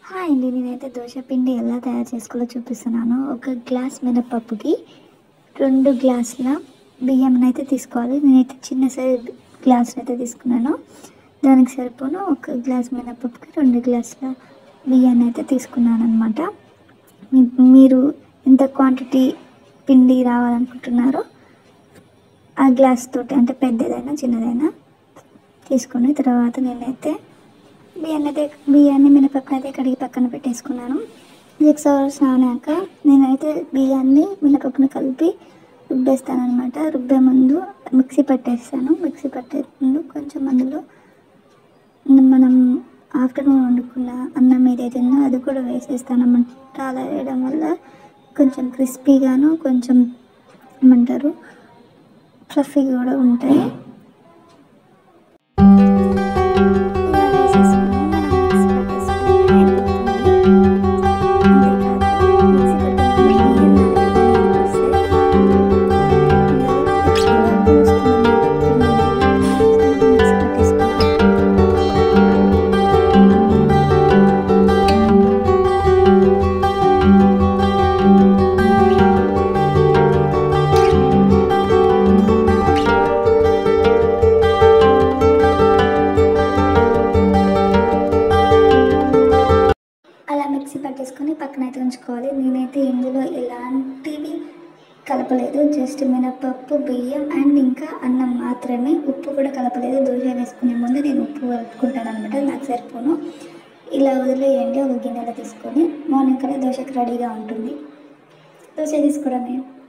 Hi అండి నేనైతే దోశ పిండి ఎలా తయారు చేసుకోవాలో చూపిస్తున్నాను ఒక గ్లాస్ మినపప్పుకి రెండు గ్లాసుల బియ్యం అయితే తీసుకోవాలి నేనైతే చిన్న సైజ్ గ్లాస్ అయితే తీసుకున్నాను దానికి సరిపోను ఒక గ్లాస్ మినపప్పుకి రెండు గ్లాసుల బియ్యాన్ని అయితే తీసుకున్నాను అనమాట మీరు ఎంత క్వాంటిటీ పిండి రావాలనుకుంటున్నారో ఆ గ్లాస్ తోటి అంటే పెద్దదైనా చిన్నదైనా తీసుకుని తర్వాత నేనైతే బియ్యాన్ని అయితే బియ్యాన్ని మినపప్పుని అయితే కడిగి పక్కన పెట్టేసుకున్నాను సిక్స్ అవర్స్ నానాక నేనైతే బియ్యాన్ని మినపప్పుని కలిపి రుబ్బేస్తాను అనమాట రుబ్బే ముందు మిక్సీ పట్టేస్తాను మిక్సీ పట్టే ముందు కొంచెం అందులో మనం ఆఫ్టర్నూన్ వండుకున్న అన్నం ఏదైతే ఉందో అది కూడా వేసేస్తాను అన్నమాట అలా వేయడం వల్ల కొంచెం క్రిస్పీగాను కొంచెం ఏమంటారు ఫ్లఫీ కూడా ఉంటాయి ఇలా వేసేసుకుని మనం మిక్సీ పట్టేసుకుంటే అయిపోతుంది. అంతేకాదు మిక్సీ పట్టే ముందు బియ్యం నానబెట్టి వస్తే ఎక్కువ వస్తుందన్నమాట పిండి. మిక్సీ పట్టేసుకుంటాం అలా మిక్సీ పట్టేసుకొని పక్కన అయితే ఉంచుకోవాలి నేనైతే ఇందులో ఎలాంటివి కలపలేదు జస్ట్ మినపప్పు బియ్యం అండ్ ఇంకా అన్నం మాత్రమే ఉప్పు కూడా కలపలేదు దోశ వేసుకునే ముందు నేను ఉప్పు కలుపుకుంటాను అనమాట నాకు సరిపోను ఇలా వదిలేయండి ఒక గిన్నెలో తీసుకొని మార్నింగ్ కల్లా దోశకు రెడీగా ఉంటుంది దోశ తీసుకోవడమే